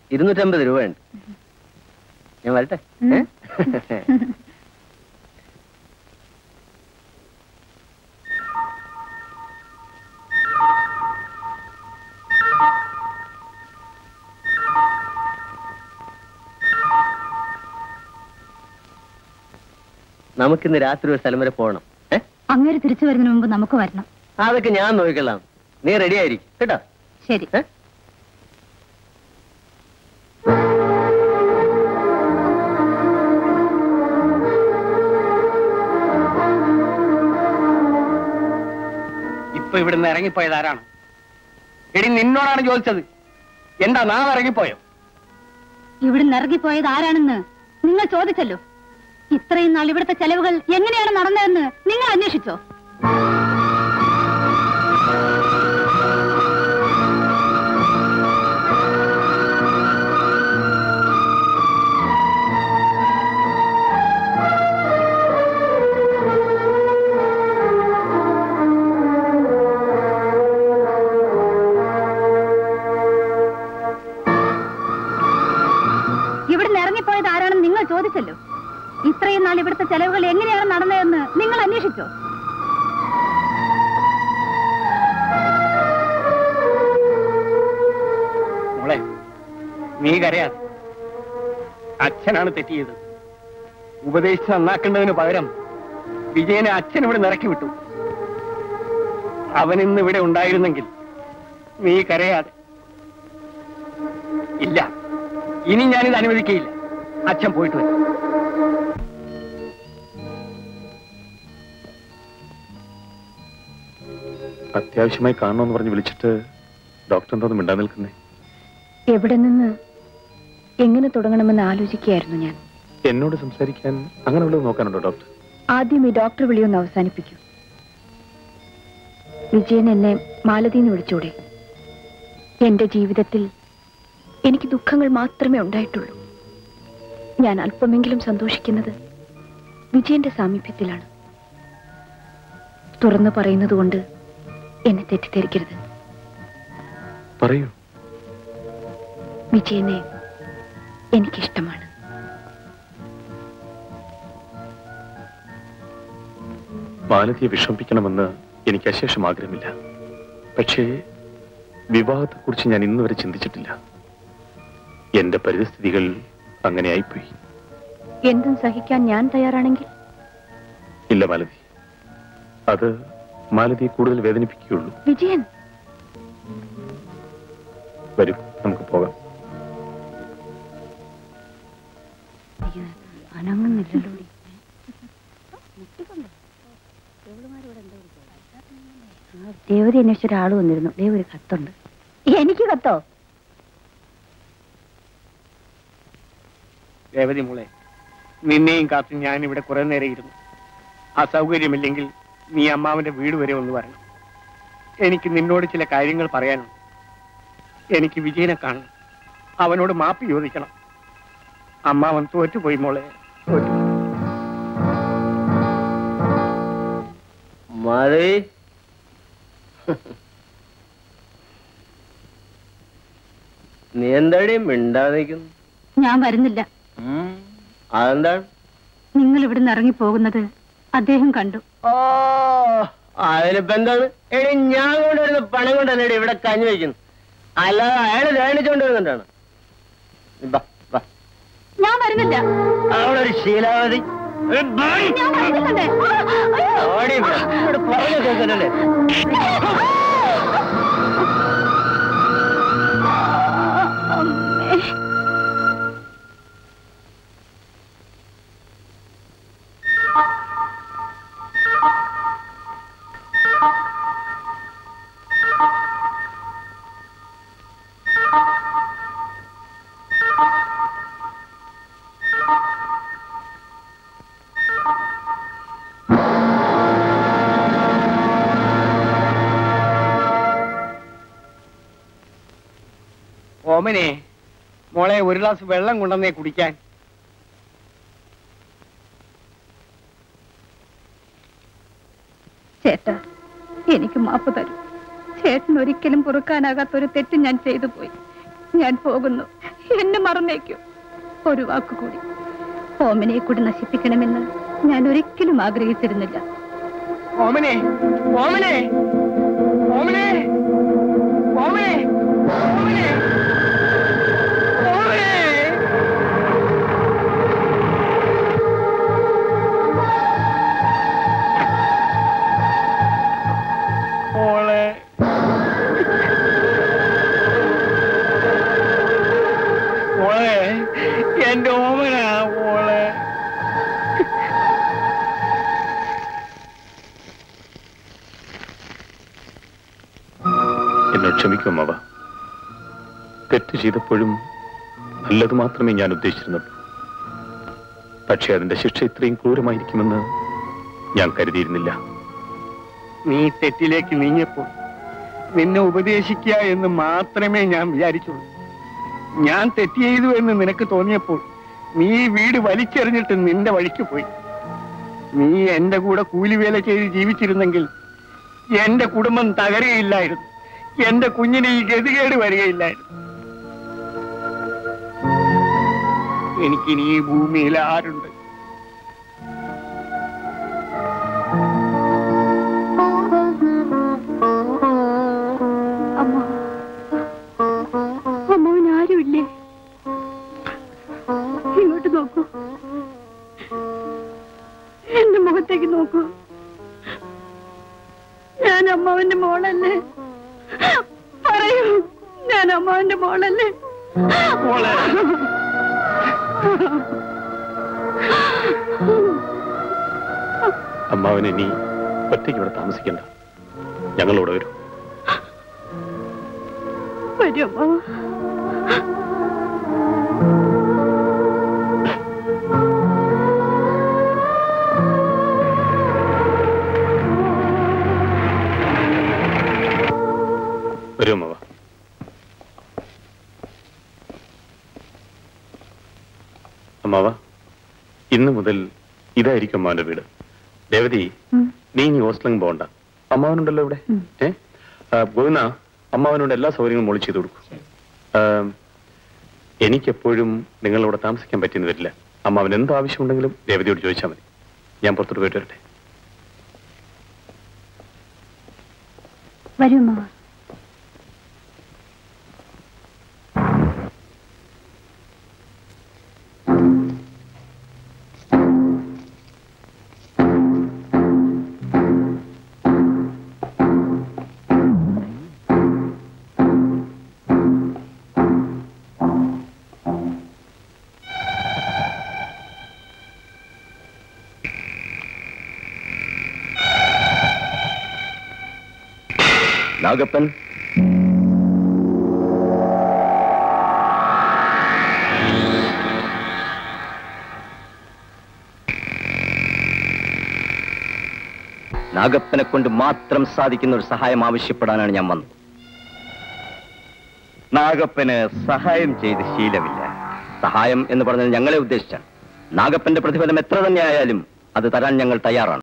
ഇരുന്നൂറ്റമ്പത് രൂപയുണ്ട് ഞാൻ വരട്ടെ ഏ? നമുക്കിന്ന് രാത്രി ഒരു സ്ഥലം വരെ പോകണം ഏ അങ്ങേര് തിരിച്ചു വരുന്നതിന് മുമ്പ് നമുക്ക് വരണം അതൊക്കെ ഞാൻ നോക്കിക്കൊള്ളാം നീ റെഡി ആയിരിക്കും കേട്ടോ ശരി ഏ? ഇപ്പൊ ഇവിടുന്ന് ഇറങ്ങിപ്പോയത് ആരാണ് എടി നിന്നോടാണ് ചോദിച്ചത് എന്താ നാം ഇറങ്ങിപ്പോയോ ഇവിടുന്ന് ഇറങ്ങിപ്പോയത് ആരാണെന്ന് നിങ്ങൾ ചോദിച്ചല്ലോ ഇത്രയും നാൾ ഇവിടുത്തെ ചെലവുകൾ എങ്ങനെയാണ് നടന്നതെന്ന് നിങ്ങൾ അന്വേഷിച്ചോ ഇവിടുന്ന് ഇറങ്ങിപ്പോയത് ആരാണെന്ന് നിങ്ങൾ ചോദിച്ചല്ലോ ഇത്രയും നാൾ ഇവിടുത്തെ ചെലവുകൾ എങ്ങനെയാണ് നടന്നതെന്ന് നിങ്ങൾ അന്വേഷിച്ചോ മോളെ നീ കരയാതെ അച്ഛനാണ് തെറ്റിയത് ഉപദേശിച്ച് നന്നാക്കേണ്ടതിന് പകരം വിജയനെ അച്ഛൻ ഇവിടെ നിറക്കി വിട്ടു അവൻ ഇന്ന് ഇവിടെ ഉണ്ടായിരുന്നെങ്കിൽ നീ കരയാതെ ഇല്ല ഇനി ഞാനിത് അനുവദിക്കയില്ല അച്ഛൻ പോയിട്ട് വരും അത്യാവശ്യമായി കാണണമെന്ന് പറഞ്ഞ് വിളിച്ചിട്ട് ഡോക്ടർ എന്തോന്നും മിണ്ടാ നിൽക്കുന്നേ എവിടെ നിന്ന് എങ്ങനെ തുടങ്ങണമെന്ന് ആലോചിക്കുകയായിരുന്നു ഞാൻ എന്നോട് സംസാരിക്കാൻ അങ്ങനെ വല്ലതും നോക്കാനുണ്ടോ ഡോക്ടർ ആദ്യം ഈ ഡോക്ടർ വിളിയൊന്ന് അവസാനിപ്പിക്കൂ വിജയൻ എന്നെ മാലതിന്ന് വിളിച്ചൂടെ എന്റെ ജീവിതത്തിൽ എനിക്ക് ദുഃഖങ്ങൾ മാത്രമേ ഉണ്ടായിട്ടുള്ളൂ ഞാൻ അല്പമെങ്കിലും സന്തോഷിക്കുന്നത് വിജയന്റെ സാമീപ്യത്തിലാണ് തുറന്നു പറയുന്നത് കൊണ്ട് എന്നെ തെറ്റിദ്ധരിക്കരുത് പറയൂ വിജയനെ എനിക്കിഷ്ടമാണ് മാലതിയെ വിഷമിപ്പിക്കണമെന്ന് എനിക്ക് അശേഷം ആഗ്രഹമില്ല പക്ഷേ വിവാഹത്തെക്കുറിച്ച് ഞാൻ ഇന്ന് വരെ ചിന്തിച്ചിട്ടില്ല എന്റെ പരിസ്ഥിതികൾ അങ്ങനെ ആയിപ്പോയി എന്തും സഹിക്കാൻ ഞാൻ തയ്യാറാണെങ്കിൽ ഇല്ല മാലതി അത് മാലതിയെ കൂടുതൽ വേദനിപ്പിക്കുകയുള്ളൂ വിജയൻ വരൂ നമുക്ക് പോകാം അനങ്ങുന്നില്ലല്ലോ ദേവതി അന്വേഷിച്ച ഒരാൾ വന്നിരുന്നു ദേവ് ഒരു കത്തുണ്ട് എനിക്ക് കത്തോ രേവതി മോളെ നിന്നെയും കാത്ത് ഞാൻ ഇവിടെ കുറെ നേരം ഇരുന്നു അസൗകര്യമില്ലെങ്കിൽ നീ അമ്മാവന്റെ വീട് വരെ ഒന്ന് വരണം എനിക്ക് നിന്നോട് ചില കാര്യങ്ങൾ പറയാനുണ്ട് എനിക്ക് വിജയനെ കാണണം അവനോട് മാപ്പ് ചോദിക്കണം അമ്മാവൻ തോറ്റുപോയി മോളെ തോറ്റു മതി നീ എന്താടി മിണ്ടാതെ നിൽക്കുന്നു ഞാൻ വരുന്നില്ല അതെന്താണ് നിങ്ങൾ ഇവിടുന്ന് ഇറങ്ങി പോകുന്നത് അദ്ദേഹം കണ്ടു ഓ അതിനിപ്പോ എന്താണ് എടി ഞാൻ കൊണ്ടുവരുന്ന പണം കൊണ്ടല്ലേ എടി ഇവിടെ കഞ്ഞി വയ്ക്കുന്നു അല്ലാതെ അയാള് ദേണിച്ചോണ്ട് വരുന്നുണ്ടാണ് ബാ, ബാ. ഞാൻ വരുന്നില്ല അവളൊരു ശീലാവതി ഒരു ബായി. ഞാൻ വരുന്നുണ്ട് ആ, അയ്യോ. ഓടി ഇവിടെ. ഇവിടെ പറഞ്ഞു കേൾക്കല്ലേ അമ്മേ. ഓമനെ മോളെ ഒരു ഗ്ലാസ് വെള്ളം കൊണ്ടുവന്നേ കുടിക്കാൻ ചേട്ടാ എനിക്ക് മാപ്പ് തരൂ ചേട്ടൻ ഒരിക്കലും പൊറുക്കാനാകാത്ത ഒരു തെറ്റ് ഞാൻ ചെയ്തു പോയി ഞാൻ പോകുന്നു എന്നെ മറന്നേക്കൂ ഒരു വാക്കുകൂടി ഓമനെ കൂടി നശിപ്പിക്കണമെന്ന് ഞാൻ ഒരിക്കലും ആഗ്രഹിച്ചിരുന്നില്ല ഓമനെ ഓമനെ ഓമനെ ഓമനെ ഓമനെ ഓമനെ ഓളെ ഓളെ എന്റെ ഓമന ഓളെ എന്നോട് ക്ഷമിക്കും അമ്മാവ തെറ്റ് ചെയ്തപ്പോഴും നല്ലത് മാത്രമേ ഞാൻ ഉദ്ദേശിച്ചിരുന്നുള്ളൂ പക്ഷേ അതിന്റെ ശിക്ഷ ഇത്രയും ക്രൂരമായിരിക്കുമെന്ന് ഞാൻ കരുതിയിരുന്നില്ല നീ തെറ്റിലേക്ക് നീങ്ങിയപ്പോൾ നിന്നെ ഉപദേശിക്കുക എന്ന് മാത്രമേ ഞാൻ വിചാരിച്ചുള്ളൂ ഞാൻ തെറ്റ് ചെയ്തു എന്ന് നിനക്ക് തോന്നിയപ്പോൾ നീ ഈ വീട് വലിച്ചെറിഞ്ഞിട്ട് നിന്റെ വഴിക്ക് പോയി നീ എന്റെ കൂടെ കൂലിവേല ചെയ്ത് ജീവിച്ചിരുന്നെങ്കിൽ എന്റെ കുടുംബം തകരുകയില്ലായിരുന്നു എന്റെ കുഞ്ഞിന് ഈ ഗതികേട് വരികയില്ലായിരുന്നു എനിക്കിനി ഈ ഭൂമിയിൽ ആരുണ്ട് അമ്മ അമ്മാവൻ ആരുമില്ലേ ഇങ്ങോട്ട് നോക്കൂ എന്റെ മുഖത്തേക്ക് നോക്കൂ ഞാൻ അമ്മാവന്റെ മോളല്ലേ പറയൂ ഞാൻ അമ്മാവന്റെ മോളല്ലേ മോളെ അമ്മാവനെ നീ ഒറ്റയ്ക്ക് ഇവിടെ താമസിക്കണ്ട ഞങ്ങളോട് വരും വരൂ അമ്മാവ വരും അമ്മാവ അമ്മാവ ഇന്ന് മുതൽ ഇതായിരിക്കും അമ്മാവന്റെ വീട് ദേവതി നീ ഇനി ഹോസ്റ്റലിൽ പോകണ്ട അമ്മാവനുണ്ടല്ലോ ഇവിടെ ഏ ആ, ഗോവിന്ദ അമ്മാവനോട് എല്ലാ സൗകര്യങ്ങളും മോളി ചെയ്തു കൊടുക്കും ആ, എനിക്കെപ്പോഴും നിങ്ങളിവിടെ താമസിക്കാൻ പറ്റിയെന്ന് വരില്ല അമ്മാവൻ എന്ത് ആവശ്യമുണ്ടെങ്കിലും ദേവതിയോട് ചോദിച്ചാൽ മതി ഞാൻ പുറത്തോട്ട് പോയിട്ട് വരട്ടെ വരൂ അമ്മാവ നാഗപ്പൻ നാഗപ്പനെ കൊണ്ട് മാത്രം സാധിക്കുന്ന ഒരു സഹായം ആവശ്യപ്പെടാനാണ് ഞാൻ വന്നത് നാഗപ്പന് സഹായം ചെയ്ത് ശീലമില്ല സഹായം എന്ന് പറഞ്ഞത് ഞങ്ങളെ ഉദ്ദേശിച്ചാണ് നാഗപ്പന്റെ പ്രതിഫലം എത്ര തന്നെ ആയാലും അത് തരാൻ ഞങ്ങൾ തയ്യാറാണ്